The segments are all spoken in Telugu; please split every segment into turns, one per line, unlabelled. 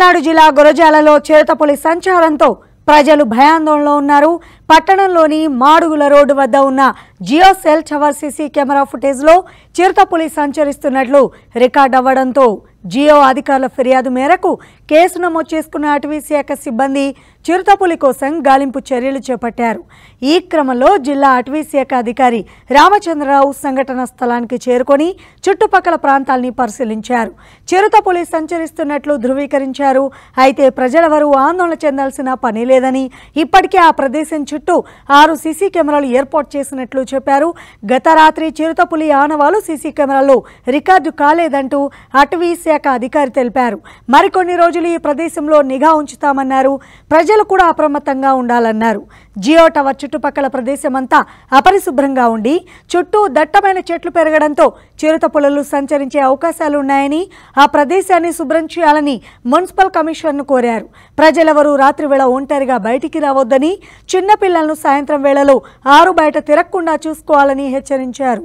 పల్నాడు జిల్లా గురజాలలో చిరుతపులి సంచారంతో ప్రజలు భయాందోళనలో ఉన్నారు పట్టణంలోని మాడుగుల రోడ్డు వద్ద ఉన్న Jio cell tower CC camera ఫుటేజ్లో చిరుతపులి సంచరిస్తున్నట్లు రికార్డ్ అవ్వడంతో జియో అధికారుల ఫిర్యాదు మేరకు కేసు నమోదు చేసుకున్న అటవీ శాఖ సిబ్బంది చిరుతపులి కోసం గాలింపు చర్యలు చేపట్టారు ఈ క్రమంలో జిల్లా అటవీ శాఖ అధికారి రామచంద్రరావు సంఘటన స్థలానికి చేరుకొని చుట్టుపక్కల ప్రాంతాల్ని పరిశీలించారు చిరుతపులి సంచరిస్తున్నట్లు ధృవీకరించారు అయితే ప్రజలెవరూ ఆందోళన చెందాల్సిన పని లేదని ఇప్పటికే ఆ ప్రదేశం చుట్టూ ఆరు సీసీ కెమెరాలు ఏర్పాటు చేసినట్లు చెప్పారు గత రాత్రి చిరుతపులి ఆనవాలు సీసీ కెమెరాలో రికార్డు కాలేదంటూ అటవీ శాఖ అధికారి తెలిపారు మరికొన్ని రోజులు ఈ ప్రదేశంలో నిఘా ఉంచుతామన్నారు ప్రజలు కూడా అప్రమత్తంగా ఉండాలన్నారు జియో టవర్ చుట్టుపక్కల ప్రదేశమంతా అపరిశుభ్రంగా ఉండి చుట్టూ దట్టమైన చెట్లు పెరగడంతో చిరుతపులులు సంచరించే అవకాశాలు ఉన్నాయని ఆ ప్రదేశాన్ని శుభ్రం చేయాలని మున్సిపల్ కమిషనర్ను కోరారు ప్రజలెవరూ రాత్రి వేళ ఒంటరిగా బయటికి రావద్దని చిన్నపిల్లలను సాయంత్రం వేళలో ఆరు బయట తిరగకుండా చూసుకోవాలని హెచ్చరించారు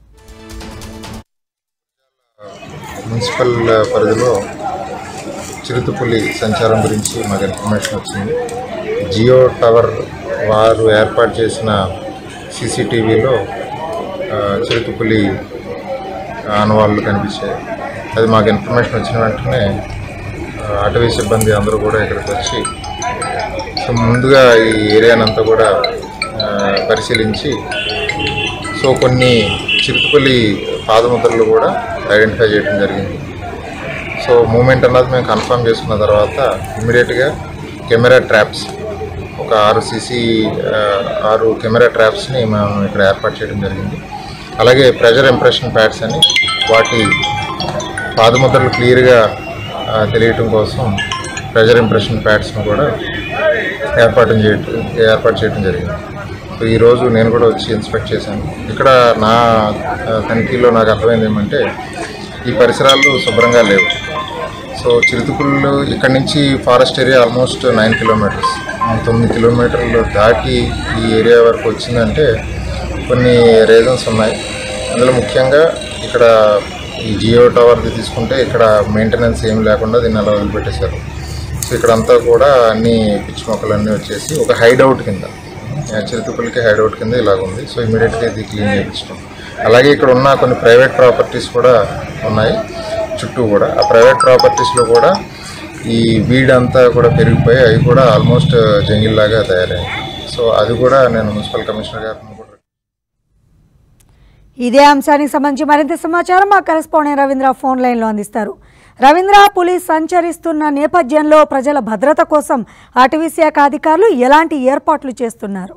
మున్సిపల్ పరిధిలో చిరుతపులి సంచారం గురించి మాకు ఇన్ఫర్మేషన్ వచ్చింది జియో టవర్ వారు ఏర్పాటు చేసిన సీసీటీవీలో ఆ, చిరుతపులి ఆనవాళ్ళు కనిపించాయి అది మాకు ఇన్ఫర్మేషన్ వచ్చిన వెంటనే ఆ, అటవీ సిబ్బంది అందరూ కూడా ఇక్కడికి వచ్చి సో ముందుగా ఈ ఏరియానంతా కూడా ఆ, పరిశీలించి సో కొన్ని చిరుతపులి పాదముద్రలు కూడా ఐడెంటిఫై చేయడం జరిగింది సో మూమెంట్ అన్నది మేము కన్ఫర్మ్ చేసుకున్న తర్వాత ఇమీడియట్గా కెమెరా ట్రాప్స్ ఒక ఆరు సీసీ ఆరు కెమెరా ట్రాప్స్ని మేము ఇక్కడ ఏర్పాటు చేయడం జరిగింది అలాగే ప్రెజర్ ఇంప్రెషన్ ప్యాడ్స్ అని వాటి పాదముద్రలు క్లియర్గా ఆ, తెలియటం కోసం ప్రెజర్ ఇంప్రెషన్ ప్యాడ్స్ను కూడా ఏర్పాటు చేయటం ఏర్పాటు చేయడం జరిగింది సో ఈరోజు నేను కూడా వచ్చి ఇన్స్పెక్ట్ చేశాను ఇక్కడ నా ఆ, తనిఖీలో నాకు అర్థమైంది ఏమంటే ఈ పరిసరాలు శుభ్రంగా లేవు సో చిరుతుకుళ్ళు ఇక్కడ నుంచి forest area almost nine kilometres తొమ్మిది కిలోమీటర్లు దాటి ఈ ఏరియా వరకు వచ్చిందంటే కొన్ని రీజన్స్ ఉన్నాయి అందులో ముఖ్యంగా ఇక్కడ ఈ జియో టవర్ది తీసుకుంటే ఇక్కడ మెయింటెనెన్స్ ఏం లేకుండా దీన్ని అలా వదిలిపెట్టేశారు సో ఇక్కడంతా కూడా అన్ని పిచ్చి మొక్కలు అన్నీ వచ్చేసి ఒక హైడౌట్ కింద ఆ, చిరుతుకులకి హైడౌట్ కింద ఇలాగ ఉంది సో ఇమీడియట్గా ఇది క్లీన్ చేయించడం అలాగే ఇక్కడ ఉన్న కొన్ని ప్రైవేట్ ప్రాపర్టీస్ కూడా ఉన్నాయి చుట్టూ కూడా ఆ ప్రైవేట్ ప్రాపర్టీస్లో కూడా ఈ వీడ్ అంతా కూడా పెరిగిపోయి అవి కూడా ఆల్మోస్ట్ జంగిల్ లాగా తయారయ్యాయి సో అది కూడా నేను మున్సిపల్ కమిషనర్ గారిని కూడా
ఇదే అంశానికి సంబంధించి మరింత సమాచారం మా కరెస్పాండెంట్ రవీంద్ర ఫోన్ లైన్లో అందిస్తారు రవీంద్ర పులి సంచరిస్తున్న నేపథ్యంలో ప్రజల భద్రత కోసం అటవీ శాఖ అధికారులు ఎలాంటి ఏర్పాట్లు చేస్తున్నారు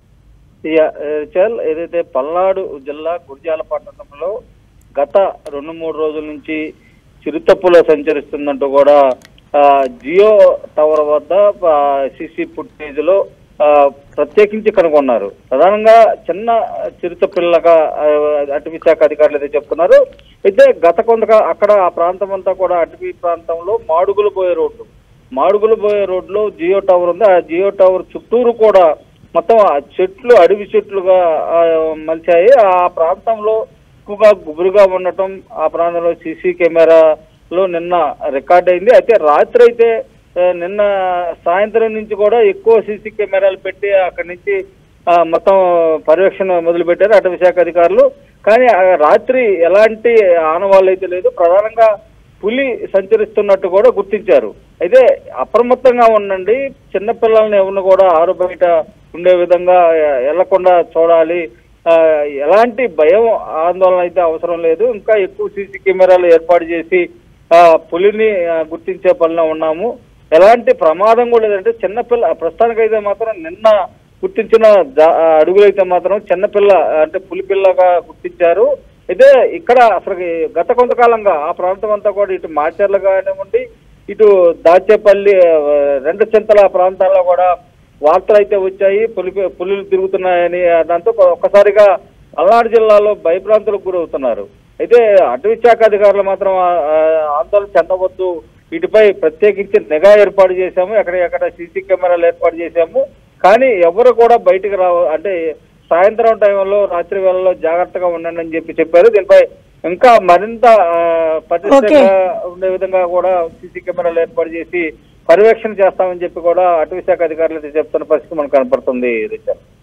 యా, ఏ, చల్ ఏదైతే పల్నాడు జిల్లా గురిజాల పట్టణంలో గత రెండు మూడు రోజుల నుంచి చిరుతప్పుల సంచరిస్తుందంటూ కూడా ఆ, జియో టవర్ వద్ద సిసి ఫుటేజ్ లో ఆ, ప్రత్యేకించి కనుగొన్నారు ప్రధానంగా చిన్న చిరుత పిల్లగా ఆ, అటవీ శాఖ అధికారులు అయితే చెప్తున్నారు అయితే గత కొంత అక్కడ ఆ ప్రాంతం అంతా కూడా అటవీ ప్రాంతంలో మాడుగులు పోయే రోడ్డు మాడుగులు పోయే రోడ్లో జియో టవర్ ఉంది ఆ జియో టవర్ చుట్టూరు కూడా మొత్తం ఆ చెట్లు అడవి చెట్లుగా ఆ, మలిచాయి ఆ ప్రాంతంలో ఎక్కువగా గుబురుగా ఉండటం ఆ ప్రాంతంలో సీసీ కెమెరాలో నిన్న రికార్డ్ అయింది అయితే రాత్రి అయితే ఆ, నిన్న సాయంత్రం నుంచి కూడా ఎక్కువ సీసీ కెమెరాలు పెట్టి అక్కడి నుంచి ఆ, మొత్తం పర్యవేక్షణ మొదలు పెట్టారు అటవీ శాఖ అధికారులు కానీ ఆ రాత్రి ఎలాంటి ఆనవాళ్ళు అయితే లేదు ప్రధానంగా పులి సంచరిస్తున్నట్టు కూడా గుర్తించారు అయితే అప్రమత్తంగా ఉండండి చిన్నపిల్లల్ని ఎవరిని కూడా ఆరు బయట ఉండే విధంగా వెళ్లకుండా చూడాలి ఆ, ఎలాంటి భయం ఆందోళన అయితే అవసరం లేదు ఇంకా ఎక్కువ సీసీ కెమెరాలు ఏర్పాటు చేసి ఆ, పులిని ఆ, గుర్తించే పనిలో ఉన్నాము ఎలాంటి ప్రమాదం కూడా లేదంటే చిన్నపిల్ల ప్రస్తుతానికైతే మాత్రం నిన్న గుర్తించిన జా- అడుగులైతే మాత్రం చిన్నపిల్ల అంటే పులిపిల్లగా గుర్తించారు అయితే ఇక్కడ అసలు గత కొంతకాలంగా ఆ ప్రాంతం అంతా కూడా ఇటు మాచర్లు కానివ్వండి ఇటు దాచేపల్లి ఆ, రెండు చింతల ప్రాంతాల్లో కూడా వార్తలు అయితే వచ్చాయి పులి పులులు తిరుగుతున్నాయని ఆ, దాంతో ఒక్కసారిగా పల్నాడు జిల్లాలో భయభ్రాంతులకు గురవుతున్నారు అయితే అటవీ శాఖ అధికారులు మాత్రం ఆ, ఆ, ఆందోళన చెందవద్దు వీటిపై ప్రత్యేకించి నిఘా ఏర్పాటు చేశాము ఎక్కడ ఎక్కడ సీసీ కెమెరాలు ఏర్పాటు చేశాము కానీ ఎవరు కూడా బయటికి రావ అంటే సాయంత్రం టైంలో రాత్రి వేళల్లో జాగ్రత్తగా ఉండండి అని చెప్పి చెప్పారు దీనిపై ఇంకా మరింత ఆ, పటిష్టంగా ఉండే విధంగా కూడా సీసీ కెమెరాలు ఏర్పాటు చేసి పర్యవేక్షణ చేస్తామని చెప్పి కూడా అటవీ శాఖ అధికారులు అయితే చెప్తున్న పరిస్థితి మనకు కనపడుతుంది రిచర్